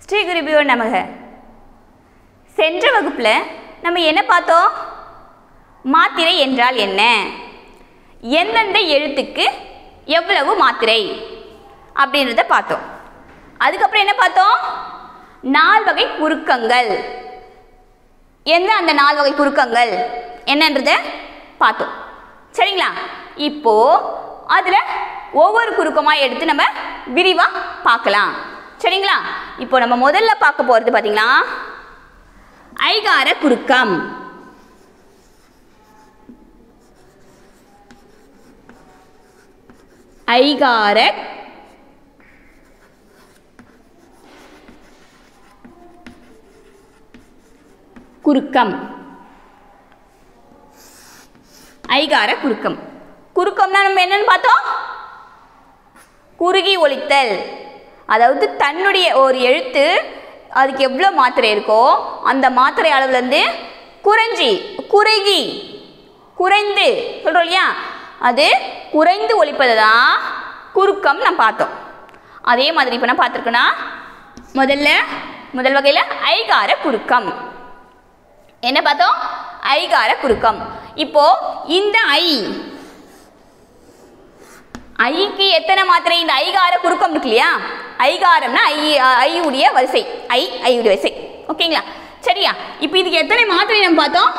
ஸ்ரீ குருபியோ நமக சென்ற வகுப்பில் நம்ம என்ன பார்த்தோம் மாத்திரை என்றால் என்ன எந்தெந்த எழுத்துக்கு எவ்வளவு மாத்திரை அப்படின்றத பார்த்தோம் அதுக்கப்புறம் என்ன பார்த்தோம் நால் வகை குறுக்கங்கள் என்ன அந்த நால் வகை குறுக்கங்கள் என்னன்றத பார்த்தோம் சரிங்களா இப்போ அதில் ஒவ்வொரு குறுக்கமாக எடுத்து நம்ம விரிவாக பார்க்கலாம் சரிங்களா இப்போ நம்ம முதல்ல பார்க்க போகிறது பார்த்தீங்களா ஐகார குறுக்கம் ஐகார குறுக்கம் ஐகார குறுக்கம் குறுக்கம்னா நம்ம என்னன்னு பார்த்தோம் குறுகி ஒலித்தல் அதாவது தன்னுடைய ஒரு எழுத்து அதுக்கு எவ்வளோ மாத்திரை இருக்கோ அந்த மாத்திரை அளவுலேருந்து குறைஞ்சி குறுகி குறைந்து சொல்கிறோம் இல்லையா அது குறைந்து ஒலிப்பது தான் குறுக்கம் நம்ம பார்த்தோம் அதே மாதிரி இப்போ நான் பார்த்துருக்கேன்னா முதல்ல முதல் வகையில் ஐகார குறுக்கம் என்ன பார்த்தோம் ஐகார குறுக்கம் இப்போ இந்த ஐ ஐக்கு எத்தனை மாத்திரை இந்த ஐகார குறுக்கம் இருக்கு இல்லையா ஐகாரம்னா ஐ ஐ உடைய வரிசை ஐ ஐ உடைய வரிசை ஓகேங்களா சரியா இப்போ இதுக்கு எத்தனை மாத்திரை நம்ம பார்த்தோம்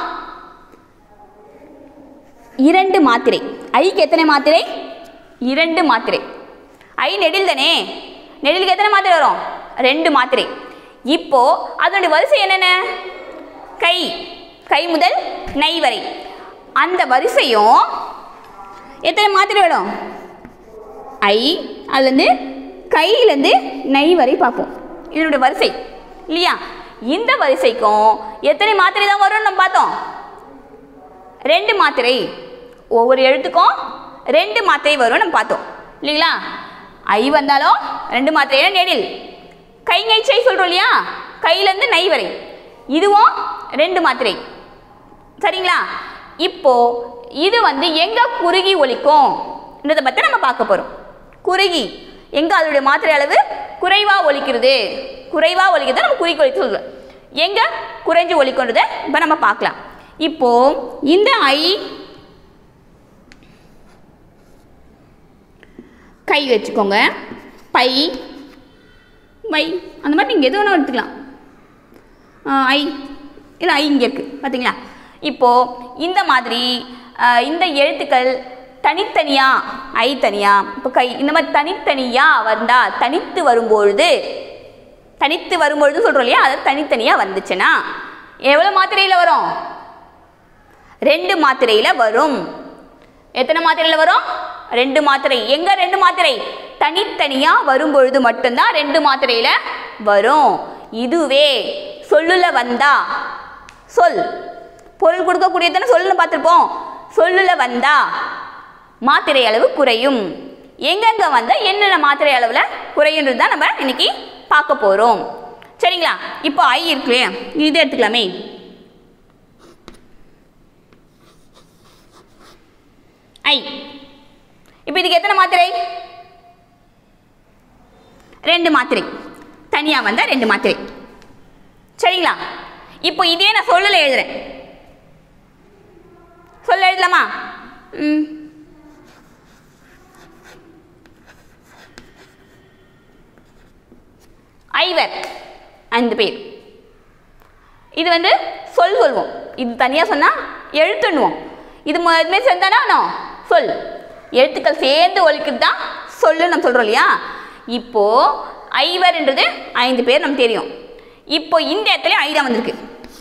இரண்டு மாத்திரை ஐக்கு எத்தனை மாத்திரை இரண்டு மாத்திரை ஐ நெடில் தானே நெடிலுக்கு எத்தனை மாத்திரை வரும் ரெண்டு மாத்திரை இப்போ அதனுடைய வரிசை என்னென்ன கை கை முதல் நை வரை அந்த வரிசையும் எத்தனை மாத்திரை வரும் ஐ அதுலேருந்து கையிலேருந்து நை வரை பார்ப்போம் இதனுடைய வரிசை இல்லையா இந்த வரிசைக்கும் எத்தனை மாத்திரை தான் வரும்னு நம்ம பார்த்தோம் ரெண்டு மாத்திரை ஒவ்வொரு எழுத்துக்கும் ரெண்டு மாத்திரை வரும் நம்ம பார்த்தோம் இல்லைங்களா ஐ வந்தாலும் ரெண்டு மாத்திரை நெடில் கை நெய்ச்சை சொல்கிறோம் இல்லையா கையிலேருந்து நை வரை இதுவும் ரெண்டு மாத்திரை சரிங்களா இப்போ இது வந்து எங்கே குறுகி ஒலிக்கும்ன்றதை பற்றி நம்ம பார்க்க போகிறோம் குறுகி எங்கே அதோடைய மாத்திரை அளவு குறைவாக ஒலிக்கிறது குறைவாக ஒலிக்கிறது நம்ம குறுகி ஒலிக்க சொல்லுவோம் எங்கே குறைஞ்சி ஒலிக்குன்றதை இப்போ நம்ம பார்க்கலாம் இப்போ இந்த ஐ கை வச்சுக்கோங்க பை மை அந்த மாதிரி நீங்கள் எது வேணால் எடுத்துக்கலாம் ஐ இல்லை ஐ இங்கே இருக்குது பார்த்தீங்களா இப்போது இந்த மாதிரி இந்த எழுத்துக்கள் தனித்தனியாக ஐ தனியாக இப்போ கை இந்த மாதிரி தனித்தனியாக வந்தால் தனித்து வரும்பொழுது தனித்து வரும்பொழுது சொல்கிறோம் இல்லையா அது தனித்தனியாக வந்துச்சுன்னா எவ்வளோ மாத்திரையில் வரும் ரெண்டு மாத்திரையில் வரும் எத்தனை மாத்திரையில் வரும் ரெண்டு மாத்திரை எங்கே ரெண்டு மாத்திரை தனித்தனியாக வரும்பொழுது மட்டும்தான் ரெண்டு மாத்திரையில் வரும் இதுவே சொல்லுல வந்தா சொல் பொருள் கொடுக்கக்கூடியதானே சொல்லுன்னு பார்த்துருப்போம் சொல்லுல வந்தா மாத்திரை அளவு குறையும் எங்கெங்க வந்தால் என்னென்ன மாத்திரை அளவில் குறையுன்றது தான் நம்ம இன்னைக்கு பார்க்க போகிறோம் சரிங்களா இப்போ ஐ இருக்கு இல்லையா இது எடுத்துக்கலாமே ஐ இப்போ இதுக்கு எத்தனை மாத்திரை ரெண்டு மாத்திரை தனியாக வந்தால் ரெண்டு மாத்திரை சரிங்களா இப்போ இதே நான் சொல்லல எழுதுறேன் சொல்ல எழுதலாமா ம் ஐவர் ஐந்து பேர் இது வந்து சொல் சொல்வோம் இது தனியாக சொன்னால் எழுத்துண்ணுவோம் இது இதுமாரி சேர்ந்தானா சொல் எழுத்துக்கள் சேர்ந்து ஒழிக்கிறது தான் சொல்லு நம்ம சொல்கிறோம் இல்லையா இப்போது ஐவர்ன்றது ஐந்து பேர் நமக்கு தெரியும் இப்போ இந்த இடத்துல ஐதான் வந்திருக்கு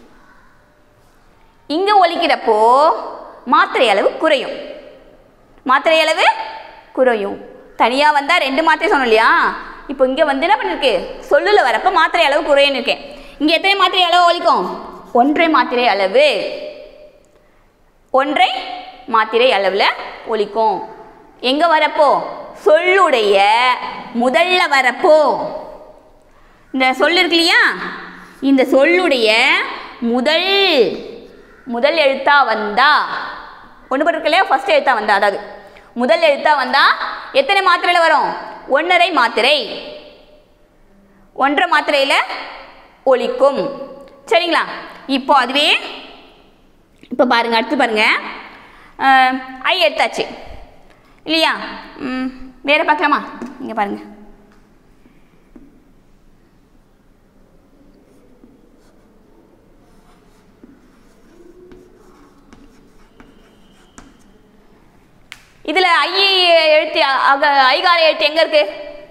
இங்கே ஒழிக்கிறப்போ மாத்திரை அளவு குறையும் மாத்திரை அளவு குறையும் தனியாக வந்தால் ரெண்டு மாத்திரை சொன்னோம் இல்லையா இப்போ இங்கே வந்து என்ன பண்ணிருக்கு சொல்லுல வரப்போ மாத்திரை அளவு குறையுன்னு இருக்கேன் இங்கே எத்தனை மாத்திரை அளவு ஒழிக்கும் ஒன்றை மாத்திரை அளவு ஒன்றை மாத்திரை அளவில் ஒழிக்கும் எங்கே வரப்போ சொல்லுடைய முதல்ல வரப்போ இந்த சொல் இருக்கு இல்லையா இந்த சொல்லுடைய முதல் முதல் எழுத்தா வந்தா ஒன்று பட்டு இல்லையா ஃபர்ஸ்ட் எழுத்தா வந்தா அதாவது முதல் எழுத்தா வந்தா எத்தனை மாத்திரையில் வரும் ஒன்றரை மாத்திரை ஒன்றரை மாத்திரையில் ஒலிக்கும் சரிங்களா இப்போ அதுவே இப்போ பாருங்க அடுத்து பாருங்க அஹ், ஐ எடுத்தாச்சு இல்லையா ம், வேற பார்க்கலாமா இங்கே பாருங்க இதுல ஐ எழுத்து அக ஐகார எழுத்து எங்க இருக்கு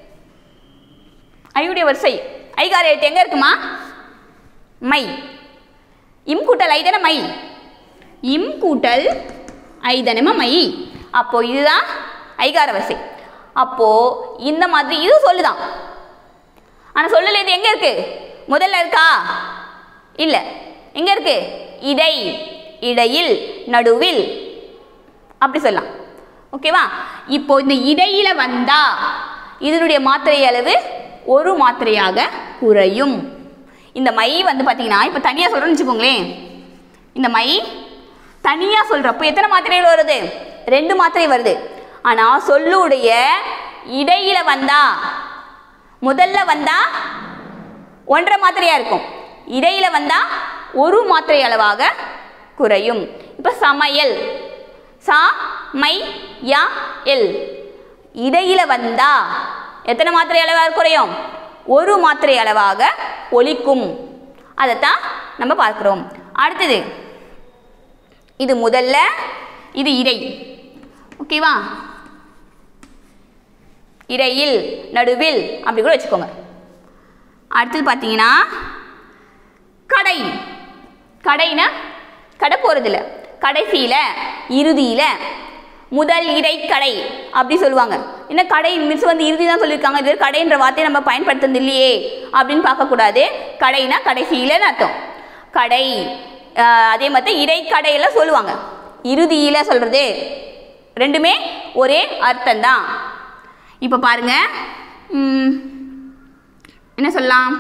ஐயுடைய வரிசை ஐகார எழுத்து எங்க இருக்குமா மை இம் கூட்டல் ஐ தானே மை இம் கூட்டல் ஐ தானேமா மை அப்போ இதுதான் ஐகார வரிசை அப்போ இந்த மாதிரி இது சொல்லுதான் ஆனா சொல்லல இது எங்க இருக்கு முதல்ல இருக்கா இல்ல எங்க இருக்கு இடை இடையில் நடுவில் அப்படி சொல்லலாம் ஓகேவா இப்போ இந்த இடையில வந்தா இதனுடைய மாத்திரை அளவு ஒரு மாத்திரையாக குறையும் இந்த மை வந்து பார்த்தீங்கன்னா இப்போ தனியாக சொல்கிறேன்னு வச்சுக்கோங்களேன் இந்த மை தனியாக சொல்கிறப்போ எத்தனை மாத்திரைகள் வருது ரெண்டு மாத்திரை வருது ஆனால் சொல்லுடைய இடையில வந்தா முதல்ல வந்தா ஒன்றரை மாத்திரையா இருக்கும் இடையில வந்தா ஒரு மாத்திரை அளவாக குறையும் இப்போ சமையல் சா மை யா எல் இடையில வந்தா எத்தனை மாத்திரை அளவாக குறையும் ஒரு மாத்திரை அளவாக ஒலிக்கும் அதைத்தான் நம்ம பார்க்கிறோம் அடுத்தது இது முதல்ல இது இடை ஓகேவா இடையில் நடுவில் அப்படி கூட வச்சுக்கோங்க அடுத்தது பார்த்தீங்கன்னா கடை கடைனா கடை போகிறதில்ல கடைசியில் இறுதியில் முதல் இடைக்கடை அப்படி சொல்லுவாங்க என்ன கடை மிஸ் வந்து இறுதி தான் சொல்லியிருக்காங்க இது கடைன்ற வார்த்தையை நம்ம பயன்படுத்துறது இல்லையே அப்படின்னு பார்க்கக்கூடாது கடைனா கடைசியிலன்னு அர்த்தம் கடை ஆஹ் அதே மாதிரி இடைக்கடையில் சொல்லுவாங்க இறுதியில் சொல்கிறது ரெண்டுமே ஒரே அர்த்தம்தான் இப்போ பாருங்க ம், என்ன சொல்லலாம்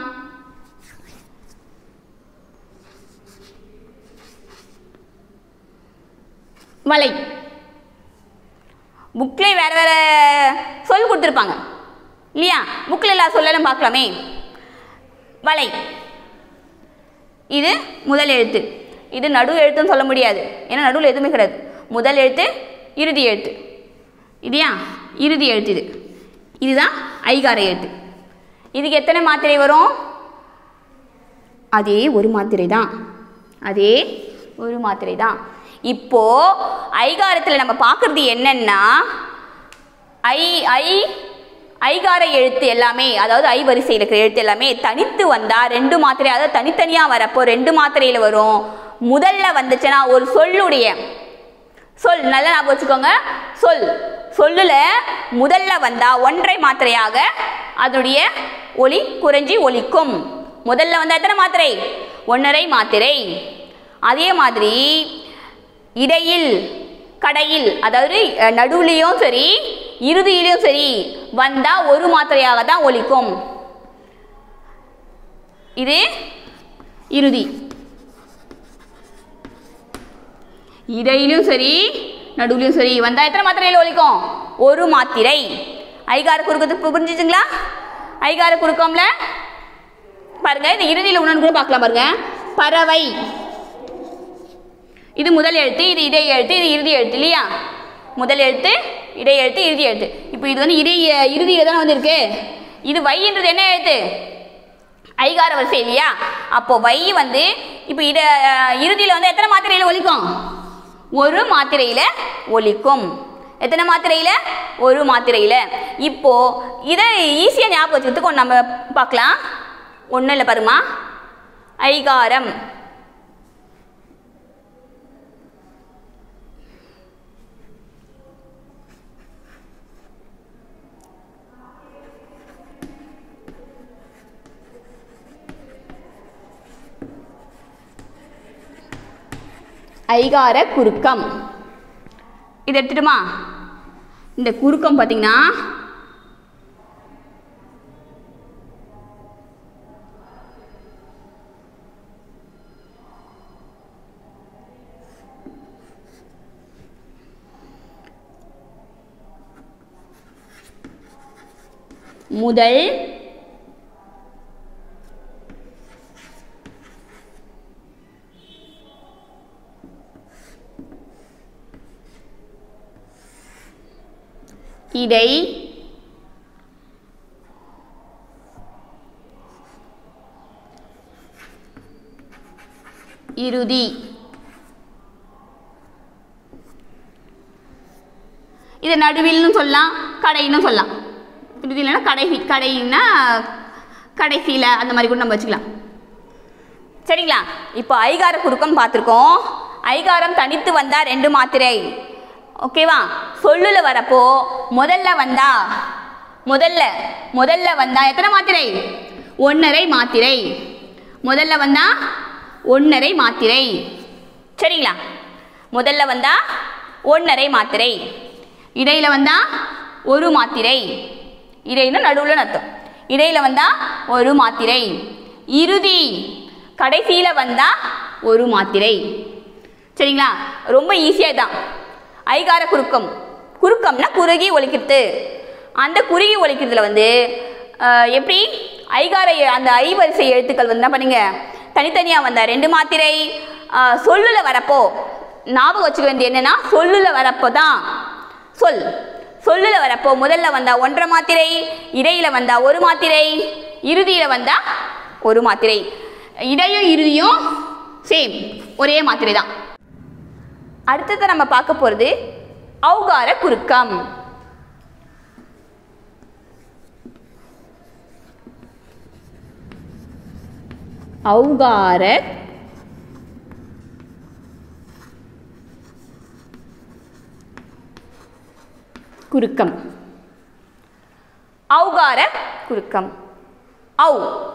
வலை புக்கில் வேற வேற சொல் கொடுத்துருப்பாங்க இல்லையா புக்கில் எல்லா சொல்லலாம் பார்க்கலாமே வலை இது முதல் எழுத்து இது நடு எழுத்துன்னு சொல்ல முடியாது ஏன்னா நடுவில் எதுவுமே கிடையாது முதல் எழுத்து இறுதி எழுத்து இல்லையா இறுதி எழுத்து இது இதுதான் ஐகார எழுத்து இதுக்கு எத்தனை மாத்திரை வரும் அதே ஒரு மாத்திரை தான் அதே ஒரு மாத்திரை தான் இப்போ ஐகாரத்தில் நம்ம பார்க்கறது என்னன்னா ஐ ஐ ஐகார எழுத்து எல்லாமே அதாவது ஐ வரிசையில் இருக்கிற எழுத்து எல்லாமே தனித்து வந்தா ரெண்டு மாத்திரை அதாவது தனித்தனியாக வரப்போ ரெண்டு மாத்திரையில் வரும் முதல்ல வந்துச்சுன்னா ஒரு சொல்லுடைய சொல் நல்லா ஞாபகம் வச்சுக்கோங்க சொல் சொல்லுல முதல்ல வந்தா ஒன்றை மாத்திரையாக அதனுடைய ஒலி குறைஞ்சி ஒலிக்கும் முதல்ல வந்தா எத்தனை மாத்திரை ஒன்றரை மாத்திரை அதே மாதிரி இடையில் கடையில் அதாவது அஹ், நடுவுலையும் சரி இறுதியிலையும் சரி வந்தா ஒரு மாத்திரையாக தான் ஒலிக்கும் இது இறுதி இடையிலும் சரி நடுவுலையும் சரி வந்தா எத்தனை மாத்திரையில் ஒலிக்கும் ஒரு மாத்திரை ஐகார குறுக்கத்துக்கு புரிஞ்சுச்சுங்களா ஐகார குறுக்கம்ல பாருங்க இந்த இறுதியில் உணர்ந்து கூட பார்க்கலாம் பாருங்க பறவை இது முதல் எழுத்து இது இடை எழுத்து இது இறுதி எழுத்து இல்லையா முதல் எழுத்து இடை எழுத்து இறுதி எழுத்து இப்போ இது வந்து இடை இறுதியில் தானே வந்திருக்கு இது வைன்றது என்ன எழுத்து ஐகார வரிசை இல்லையா அப்போ வை வந்து இப்போ இட இறுதியில் வந்து எத்தனை மாத்திரையில் ஒலிக்கும் ஒரு மாத்திரையில் ஒலிக்கும் எத்தனை மாத்திரையில் ஒரு மாத்திரையில் இப்போ இதை ஈஸியாக ஞாபகம் வச்சுக்கிறதுக்கு ஒன்று நம்ம பார்க்கலாம் ஒன்றும் இல்லை பாருமா ஐகாரம் ஐகார குறுக்கம் இது எடுத்துட்டுமா இந்த குறுக்கம் பார்த்தீங்கன்னா முதல் இடை இறுதி இது நடுவில்னு சொல்லலாம் கடைன்னு சொல்லலாம் இறுதி இல்லைன்னா கடைசி கடைன்னா கடைசியில் அந்த மாதிரி கூட நம்ம வச்சுக்கலாம் சரிங்களா இப்போ ஐகார குறுக்கம் பார்த்துருக்கோம் ஐகாரம் தனித்து வந்தா ரெண்டு மாத்திரை ஓகேவா சொல்லுல வரப்போ முதல்ல வந்தா முதல்ல முதல்ல வந்தா எத்தனை மாத்திரை ஒன்னரை மாத்திரை முதல்ல வந்தா ஒன்னரை மாத்திரை சரிங்களா முதல்ல வந்தா ஒன்னரை மாத்திரை இடையில வந்தா ஒரு மாத்திரை இடையில நடுவில் அர்த்தம் இடையில வந்தா ஒரு மாத்திரை இறுதி கடைசியில வந்தா ஒரு மாத்திரை சரிங்களா ரொம்ப ஈஸியாக தான் ஐகார குறுக்கம் குறுக்கம்னா குறுகி ஒலிக்கிறது அந்த குறுகி ஒலிக்கிறதுல வந்து அஹ், எப்படி ஐகார எ- அந்த ஐ வரிசை எழுத்துக்கள் வந்து என்ன பண்ணுங்க தனித்தனியாக வந்தா ரெண்டு மாத்திரை அஹ், சொல்லுல வரப்போ ஞாபகம் வச்சுக்க வேண்டியது என்னன்னா சொல்லுல வரப்போ தான் சொல் சொல்லுல வரப்போ முதல்ல வந்தா ஒன்றரை மாத்திரை இடையில வந்தா ஒரு மாத்திரை இறுதியில வந்தா ஒரு மாத்திரை இடையும் இறுதியும் சேம் ஒரே மாத்திரை தான் அடுத்தது நம்ம பார்க்க போகிறது ஔகார குறுக்கம் ஔகார குறுக்கம் ஔகார குறுக்கம் ஔ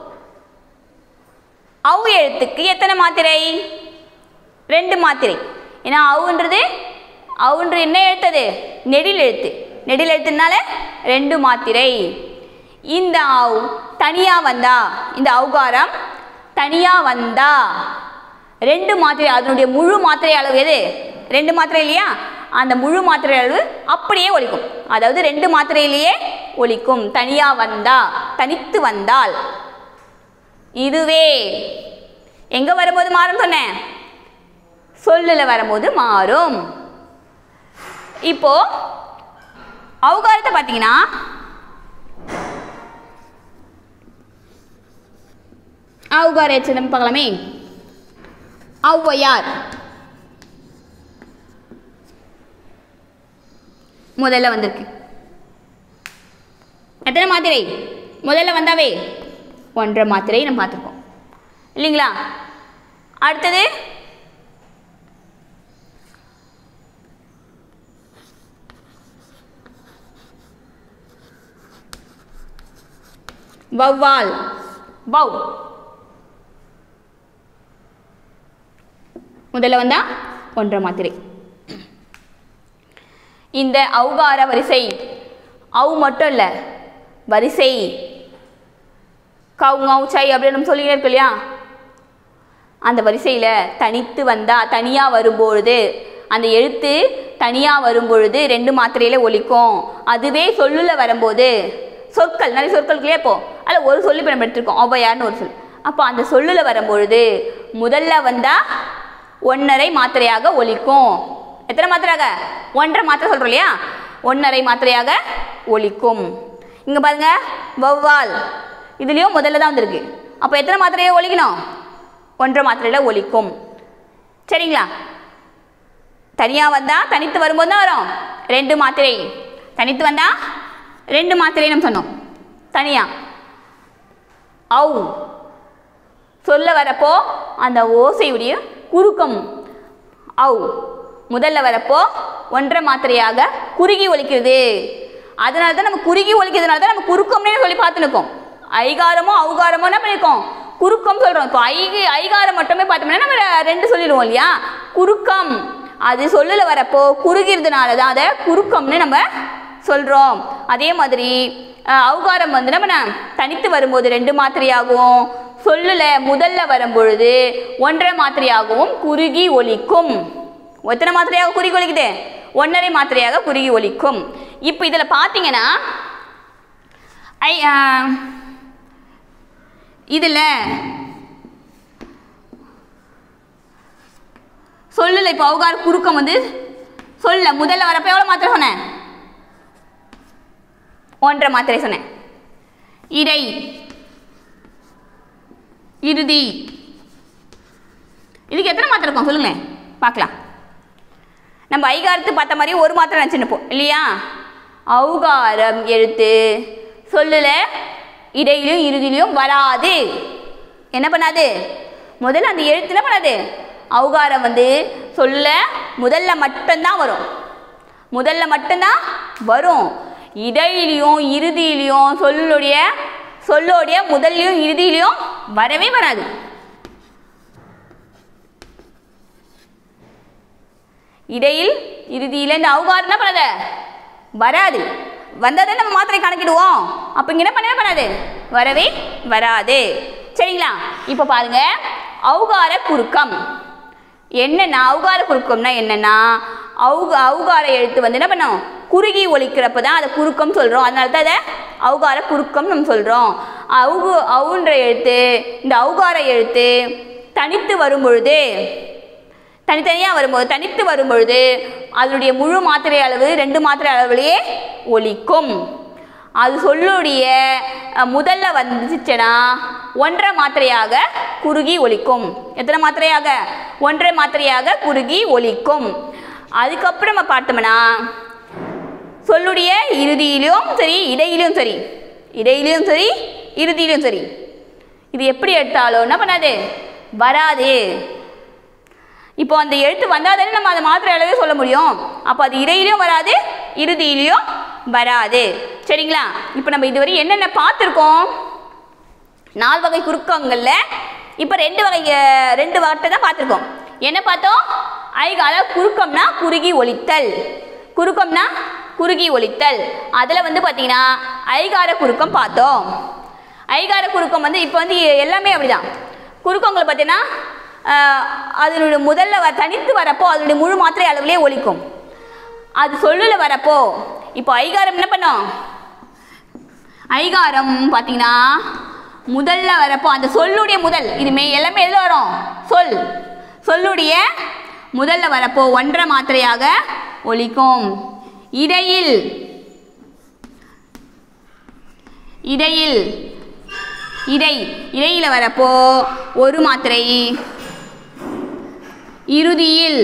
ஔ எழுத்துக்கு எத்தனை மாத்திரை ரெண்டு மாத்திரை ஏன்னா அவுன்றது அவுன்று என்ன எழுத்தது நெடில் எழுத்து நெடில் எழுத்துனால ரெண்டு மாத்திரை இந்த ஆவ் தனியா வந்தா இந்த ஔகாரம் தனியா வந்தா ரெண்டு மாத்திரை அதனுடைய முழு மாத்திரை அளவு எது ரெண்டு மாத்திரை இல்லையா அந்த முழு மாத்திரை அளவு அப்படியே ஒலிக்கும் அதாவது ரெண்டு மாத்திரையிலேயே ஒலிக்கும் தனியா வந்தா தனித்து வந்தால் இதுவே எங்க வரும்போது மாறும் சொன்னேன் சொல்லுல வரும்போது மாறும் இப்போ அவுகாரத்தை பார்த்தீங்கன்னா அவுகார எச்சரிக்கை பார்க்கலாமே ஔவையார் முதல்ல வந்திருக்கு எத்தனை மாத்திரை முதல்ல வந்தாவே ஒன்றரை மாத்திரை நம்ம பார்த்துருக்கோம் இல்லைங்களா அடுத்தது வௌவால் வௌ முதல்ல வந்தா ஒன்றரை மாத்திரை இந்த ஔகார வரிசை ஔ மட்டும் இல்லை வரிசை கவு ngau சை அப்படின்னு நம்ம சொல்லிக்கிட்டே இருக்கோம் இல்லையா அந்த வரிசையில் தனித்து வந்தா தனியாக வரும்பொழுது அந்த எழுத்து தனியாக வரும்பொழுது ரெண்டு மாத்திரையில ஒலிக்கும் அதுவே சொல்லுல வரும்போது சொற்கள் நிறைய சொற்கள் இல்லையா இப்போ அதில் ஒரு சொல்லி இப்போ நம்ம எடுத்திருக்கோம் ஔவையார்னு ஒரு சொல் அப்போ அந்த சொல்லுல வரும்பொழுது முதல்ல வந்தா ஒன்றரை மாத்திரையாக ஒலிக்கும் எத்தனை மாத்திரையாக ஒன்றரை மாத்திரை சொல்கிறோம் இல்லையா ஒன்றரை மாத்திரையாக ஒலிக்கும் இங்கே பாருங்க வௌவால் இதுலேயும் முதல்ல தான் வந்திருக்கு அப்போ எத்தனை மாத்திரையை ஒலிக்கணும் ஒன்றரை மாத்திரையில் ஒலிக்கும் சரிங்களா தனியாக வந்தால் தனித்து வரும்போது தான் வரும் ரெண்டு மாத்திரை தனித்து வந்தால் ரெண்டு மாத்திரை நம்ம சொன்னோம் தனியாக ஔ சொல்ல வரப்போ அந்த ஓசையுடைய குறுக்கம் ஔ முதல்ல வரப்போ ஒன்றரை மாத்திரையாக குறுகி ஒலிக்கிறது அதனால தான் நம்ம குறுகி ஒலிக்கிறதுனால தான் நம்ம குறுக்கம்னே சொல்லி பார்த்துருக்கோம் ஐகாரமோ ஔகாரமோ என்ன பண்ணியிருக்கோம் குறுக்கம் சொல்கிறோம் இப்போ ஐகு ஐகாரம் மட்டுமே பார்த்தோம்னா நம்ம ரெண்டு சொல்லிடுவோம் இல்லையா குறுக்கம் அது சொல்லுல வரப்போ குறுகிறதுனால தான் அதை குறுக்கம்னு நம்ம சொல்கிறோம் அதே மாதிரி அஹ், ஔகாரம் வந்து நம்ம ந- தனித்து வரும்போது ரெண்டு மாத்திரையாகவும் சொல்லுல முதல்ல வரும்பொழுது ஒன்றரை மாத்திரையாகவும் குறுகி ஒலிக்கும் எத்தனை மாத்திரையாக குறுகி ஒலிக்குது ஒன்றரை மாத்திரையாக குறுகி ஒலிக்கும் இப்போ இதில் பார்த்தீங்கன்னா ஐ இதில் சொல்லல இப்போ அவுகார குறுக்கம் வந்து சொல்ல முதல்ல வரப்ப எவ்வளோ மாத்திரை சொன்னேன் ஒன்றரை மாத்திரை சொன்னேன் இடை இறுதி இதுக்கு எத்தனை மாத்திரை இருக்கும் சொல்லுங்களேன் பார்க்கலாம் நம்ம ஐகாரத்து பார்த்த மாதிரி ஒரு மாத்திரை நினச்சிருப்போம் இல்லையா ஔகாரம் எழுத்து சொல்லுல இடையிலும் இறுதியிலும் வராது என்ன பண்ணாது முதல்ல அந்த எழுத்து என்ன பண்ணாது ஔகாரம் வந்து சொல்ல முதல்ல மட்டும்தான் வரும் முதல்ல மட்டும்தான் வரும் இடையிலையும் இறுதியிலையும் சொல்லுடைய சொல்லோடைய முதல்லையும் இறுதியிலையும் வரவே வராது இடையில் இறுதியில் இந்த அவுகாரம் என்ன பண்ணாத வராது வந்தால் தான் நம்ம மாத்திரை கணக்கிடுவோம் அப்போ இங்கே என்ன பண்ணவே பண்ணாது வரவே வராது சரிங்களா இப்போ பாருங்க அவுகார குறுக்கம் என்னன்னா அவுகார குறுக்கம்னா என்னன்னா அவுக அவுகார எழுத்து வந்து என்ன பண்ணோம் குறுகி ஒலிக்கிறப்ப தான் அதை குறுக்கம் சொல்கிறோம் அதனால தான் அதை அவுகார குறுக்கம் நம்ம சொல்கிறோம் அவுகு அவுன்ற எழுத்து இந்த அவுகார எழுத்து தனித்து வரும் பொழுது தனித்தனியாக வரும்போது தனித்து வரும்பொழுது அதனுடைய முழு மாத்திரை அளவு ரெண்டு மாத்திரை அளவுலேயே ஒலிக்கும் அது சொல்லுடைய அஹ், முதல்ல வந்துச்சுன்னா ஒன்றரை மாத்திரையாக குறுகி ஒலிக்கும் எத்தனை மாத்திரையாக ஒன்றரை மாத்திரையாக குறுகி ஒலிக்கும் அதுக்கப்புறம் நம்ம பார்த்தோம்னா சொல்லுடைய இறுதியிலும் சரி இடையிலும் சரி இடையிலும் சரி இறுதியிலும் சரி இது எப்படி எடுத்தாலும் என்ன பண்ணாது வராது இப்போ அந்த எழுத்து வந்தால் தானே நம்ம அந்த மாத்திரை அளவே சொல்ல முடியும் அப்போ அது இடையிலையும் வராது இறுதியிலையும் வராது சரிங்களா இப்போ நம்ம இதுவரை என்னென்ன பார்த்துருக்கோம் நாலு வகை குறுக்கங்களில் இப்போ ரெண்டு வகை அஹ், ரெண்டு வார்த்தை தான் பார்த்துருக்கோம் என்ன பார்த்தோம் ஐகால குறுக்கம்னா குறுகி ஒலித்தல் குறுக்கம்னா குறுகி ஒலித்தல் அதில் வந்து பார்த்தீங்கன்னா ஐகார குறுக்கம் பார்த்தோம் ஐகார குறுக்கம் வந்து இப்போ வந்து எல்லாமே அப்படிதான் குறுக்கங்களை பார்த்தீங்கன்னா ஆஹ், அதனுடைய முதல்ல வ தனித்து வரப்போ அதனுடைய முழு மாத்திரை அளவிலே ஒலிக்கும் அது சொல்லுல வரப்போ இப்போ ஐகாரம் என்ன பண்ணோம் ஐகாரம் பார்த்தீங்கன்னா முதல்ல வரப்போ அந்த சொல்லுடைய முதல் இது மே எல்லாமே எதில் வரும் சொல் சொல்லுடைய முதல்ல வரப்போ ஒன்றரை மாத்திரையாக ஒலிக்கும் இடையில் இடையில் இடை இடையில வரப்போ ஒரு மாத்திரை இறுதியில்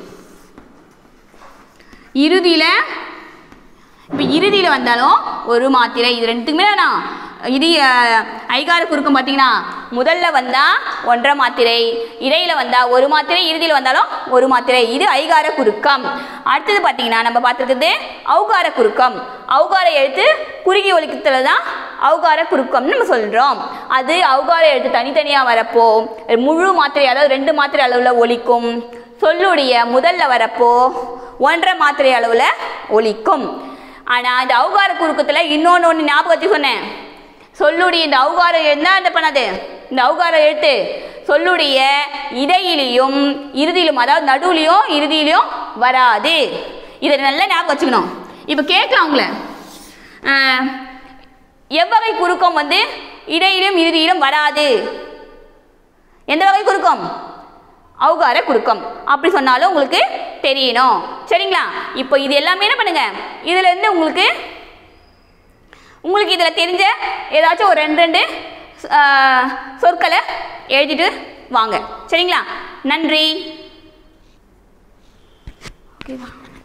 இறுதியில் இப்போ இறுதியில் வந்தாலும் ஒரு மாத்திரை இது ரெண்டுக்குமே வேணாம் இது அஹ், ஐகார குறுக்கம் பார்த்தீங்கன்னா முதல்ல வந்தால் ஒன்றரை மாத்திரை இடையில் வந்தால் ஒரு மாத்திரை இறுதியில் வந்தாலும் ஒரு மாத்திரை இது ஐகார குறுக்கம் அடுத்தது பார்த்தீங்கன்னா நம்ம பார்த்துருக்குது ஔகார குறுக்கம் ஔகார எழுத்து குறுகி ஒலிக்கத்துல தான் ஔகார குறுக்கம்னு நம்ம சொல்கிறோம் அது ஔகார எழுத்து தனித்தனியாக வரப்போ முழு மாத்திரை அதாவது ரெண்டு மாத்திரை அளவில் ஒலிக்கும் சொல்லுடைய முதல்ல வரப்போ ஒன்றரை மாத்திரை அளவில் ஒலிக்கும் ஆனால் இந்த ஔகார குறுக்கத்தில் இன்னொன்று ஒன்று ஞாபகத்தை சொன்னேன் சொல்லுடைய இந்த ஔகாரம் என்ன அந்த பண்ணாது இந்த ஔகார எழுத்து சொல்லுடைய இடையிலையும் இறுதியிலும் அதாவது நடுவுலையும் இறுதியிலையும் வராது இதை நல்லா ஞாபகம் வச்சுக்கணும் இப்போ கேட்கலாம் உங்களை ஆஹ், எவ்வகை குறுக்கம் வந்து இடையிலும் இறுதியிலும் வராது எந்த வகை குறுக்கம் ஔகார குறுக்கம் அப்படி சொன்னாலும் உங்களுக்கு தெரியணும் சரிங்களா இப்போ இது எல்லாமே என்ன பண்ணுங்க இதுல இருந்து உங்களுக்கு உங்களுக்கு இதில் தெரிஞ்ச ஏதாச்சும் ஒரு ரெண்டு ரெண்டு ஆ, சொற்களை எழுதிட்டு வாங்க சரிங்களா நன்றி ஓகேவா